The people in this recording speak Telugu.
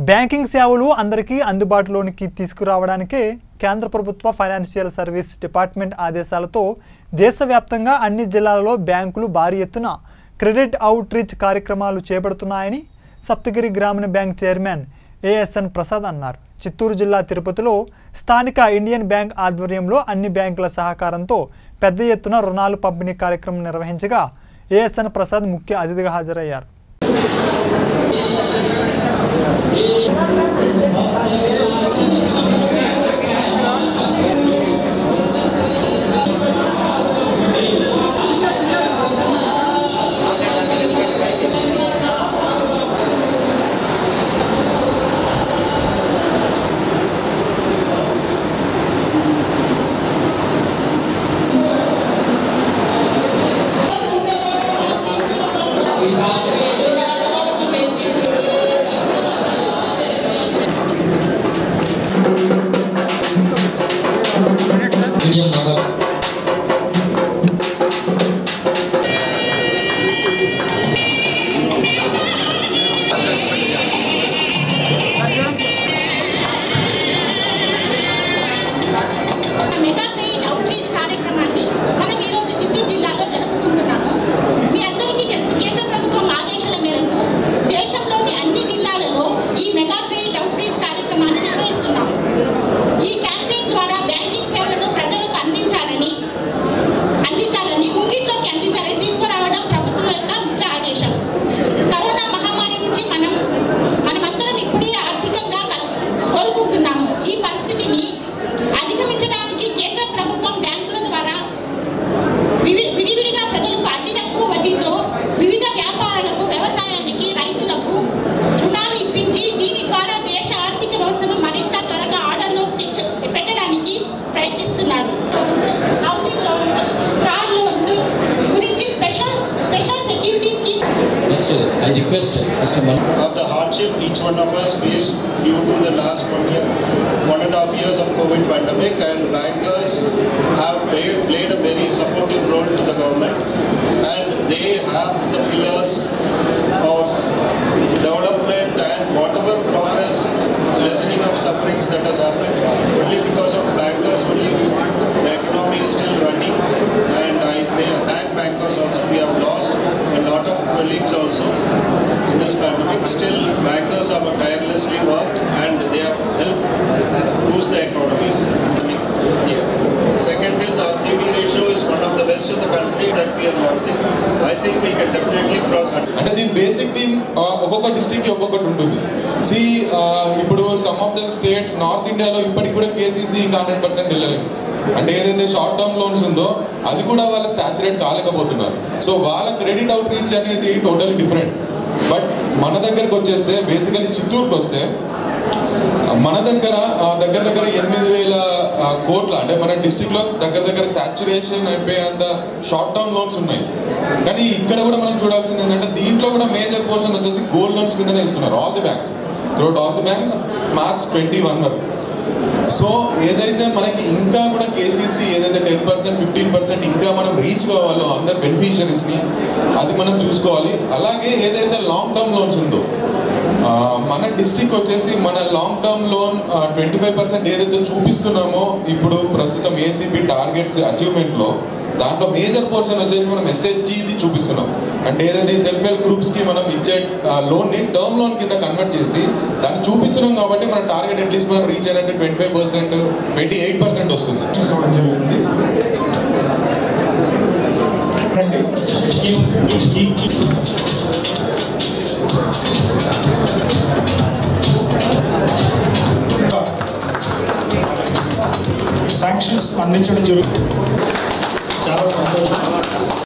బ్యాంకింగ్ సేవలు అందరికీ అందుబాటులోనికి తీసుకురావడానికే కేంద్ర ప్రభుత్వ ఫైనాన్షియల్ సర్వీస్ డిపార్ట్మెంట్ ఆదేశాలతో దేశవ్యాప్తంగా అన్ని జిల్లాలలో బ్యాంకులు భారీ ఎత్తున క్రెడిట్ అవుట్ రీచ్ కార్యక్రమాలు చేపడుతున్నాయని సప్తగిరి గ్రామీణ బ్యాంక్ చైర్మన్ ఏఎస్ఎన్ ప్రసాద్ అన్నారు చిత్తూరు జిల్లా తిరుపతిలో స్థానిక ఇండియన్ బ్యాంక్ ఆధ్వర్యంలో అన్ని బ్యాంకుల సహకారంతో పెద్ద ఎత్తున రుణాలు పంపిణీ కార్యక్రమం నిర్వహించగా ఏఎస్ఎన్ ప్రసాద్ ముఖ్య అతిథిగా హాజరయ్యారు medium Nagar mega credit outreach కార్యక్రమాన్ని మనం ఈరోజు చిత్తూరు జిల్లాలో జరుపుకుంటున్నాము మీ అందరికీ తెలుసు కేంద్ర ప్రభుత్వం ఆదేశాల మేరకు దేశంలోని అన్ని జిల్లాలలో ఈ మెగా క్రెడిట్ అవుట్ రీచ్ కార్యక్రమాన్ని నిర్వహిస్తున్నాము ఈ క్యాంపెయిన్ ద్వారా బ్యాంకింగ్ సేవలను ప్రజలకు అందించాలని అందించాలని ముంగిట్లోకి అందించాలని తీసుకురావడం ప్రభుత్వం యొక్క ముఖ్య ఆదేశం కరోనా మహమ్మారి నుంచి మనం మనమందరం ఇప్పుడే ఆర్థికంగా కల్- కోలుకుంటున్నాము ఈ పరిస్థితిని అధిగమించడానికి కేంద్ర ప్రభుత్వం బ్యాంకుల ద్వారా వివి- విడివిడిగా ప్రజలకు అతి తక్కువ వడ్డీతో వివిధ వ్యాపారాలకు వ్యవసాయానికి రైతులకు రుణాలు ఇప్పించి దీని ద్వారా దేశ ఆర్థిక వ్యవస్థను మరింత త్వరగా ఆర్డర్లో తెచ్చు పెట్టడానికి ప్రయత్నిస్తున్నారు హౌసింగ్ లోన్స్ కార్ లోన్స్ గురించి special special security scheme next I request mister మన్ of the hardship each one of us faced due to the last one year, one and a half years of COVID pandemic and bankers have played, played a very supportive role to the government and they have the pillars of development and whatever progress, lessening of sufferings that has happened only because of bankers only the economy is still running and I may thank bankers also we have lost a lot of colleagues also in this pandemic. Still, bankers have tirelessly worked and they have helped boost the economy. Yeah. Second is our CD ratio is one of the best in the country that we are launching. I think we can definitely cross 100. అంటే దీని బేసిక్ థీమ్ ఒక్కొక్క డిస్ట్రిక్ట్ కి ఒక్కొక్కటి ఉంటుంది సి ఇప్పుడు some of the states north ఇండియాలో ఇప్పటికి కూడా కేసీసీ ఇంకా హండ్రెడ్ పర్సెంట్ వెళ్ళలేదు అంటే ఏదైతే షార్ట్ టర్మ్ లోన్స్ ఉందో అది కూడా వాళ్ళు సాచురేట్ కాలేకపోతున్నారు సో వాళ్ళ క్రెడిట్ అవుట్ రీచ్ అనేది టోటల్ డిఫరెంట్ బట్ మన దగ్గరకు వచ్చేస్తే బేసికలీ చిత్తూరుకి వస్తే మన దగ్గర ఆ, దగ్గర దగ్గర ఎనిమిది వేల ఆ, కోట్ల అంటే మన డిస్టిక్ లో దగ్గర దగ్గర సాచురేషన్ అయిపోయేంత షార్ట్ టర్మ్ లోన్స్ ఉన్నాయి కానీ ఇక్కడ కూడా మనం చూడాల్సింది ఏంటంటే దీంట్లో కూడా మేజర్ పోర్షన్ వచ్చేసి గోల్డ్ లోన్స్ కిందనే ఇస్తున్నారు all the banks throughout all the banks March twenty one వరకు సో ఏదైతే మనకి ఇంకా కూడా కేసీసీ ఏదైతే టెన్ పర్సెంట్ ఫిఫ్టీన్ పర్సెంట్ ఇంకా మనం రీచ్ కావాలో అందరు బెనిఫిషరీస్ని అది మనం చూసుకోవాలి అలాగే ఏదైతే లాంగ్ టర్మ్ లోన్స్ ఉందో ఆ, మన డిస్టిక్ వచ్చేసి మన long term loan twenty five percent ఏదైతే చూపిస్తున్నామో ఇప్పుడు ప్రస్తుతం ఏసీబీ టార్గెట్స్ అచీవ్మెంట్లో దాంట్లో మేజర్ పోర్షన్ వచ్చేసి మనం ఎస్హెచ్జిది చూపిస్తున్నాం అంటే ఏదైతే సెల్ఫ్ హెల్ప్ గ్రూప్స్కి మనం ఇచ్చే లోన్ని టర్మ్ లోన్ కింద కన్వర్ట్ చేసి దాన్ని చూపిస్తున్నాం కాబట్టి మన టార్గెట్ అట్లీస్ట్ మనం రీచ్ అయినట్టు twenty five percent twenty eight percent వస్తుంది తీసుకోవడం జరిగింది రండి. ఈ- ఈ- ఈ- శాంక్షన్స్ అందించడం జరుగుతుంది చాలా సంతోషం